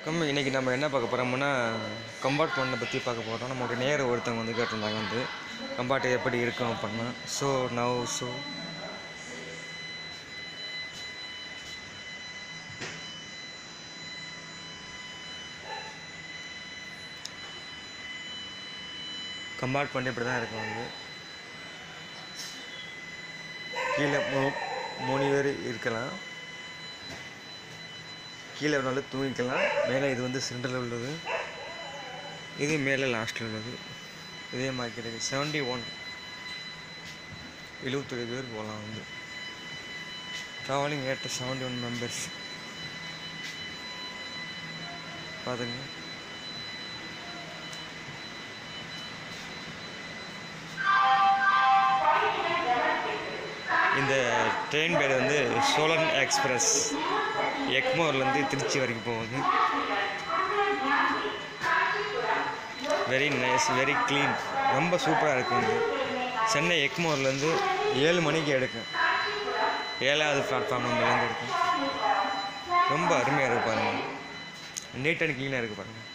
வணக்கம் இன்றைக்கி நம்ம என்ன பார்க்க போகிறோம்னா கம்பார்ட்மெண்ட்டை பற்றி பார்க்க போகிறோம் நமக்கு நேர் ஒருத்தவங்க வந்து கேட்டிருந்தாங்க வந்து கம்பார்ட் எப்படி இருக்கும் அப்படின்னா ஸோ நவ் ஸோ கம்பார்ட்மெண்ட் இப்படி தான் இருக்கும் வந்து கீழே மூ மூணு பேர் இருக்கலாம் கீழே வேணாலும் தூங்கிக்கலாம் மேலே இது வந்து சென்டரில் உள்ளது இது மேலே லாஸ்ட்டில் உள்ளது இதே மாதிரி கிடையாது செவன்டி ஒன் எழுபத்தொரு பேர் போகலாம் வந்து ட்ராவலிங் ஏட்ட செவன்டி ஒன் மெம்பர்ஸ் பார்த்துங்க இந்த ட்ரெயின் பேர் வந்து சோலன் எக்ஸ்பிரஸ் எக்மோர்லேருந்து திருச்சி வரைக்கும் போகுது வெரி நைஸ் வெரி க்ளீன் ரொம்ப சூப்பராக இருக்கும் வந்து சென்னை எக்மோர்லேருந்து ஏழு மணிக்கு எடுக்கும் ஏழாவது பிளாட்ஃபார்ம் நம்பர்லேருந்து இருக்கும் ரொம்ப அருமையாக இருக்கு பாருங்கள் நீட் அண்ட் க்ளீனாக இருக்குது பாருங்கள்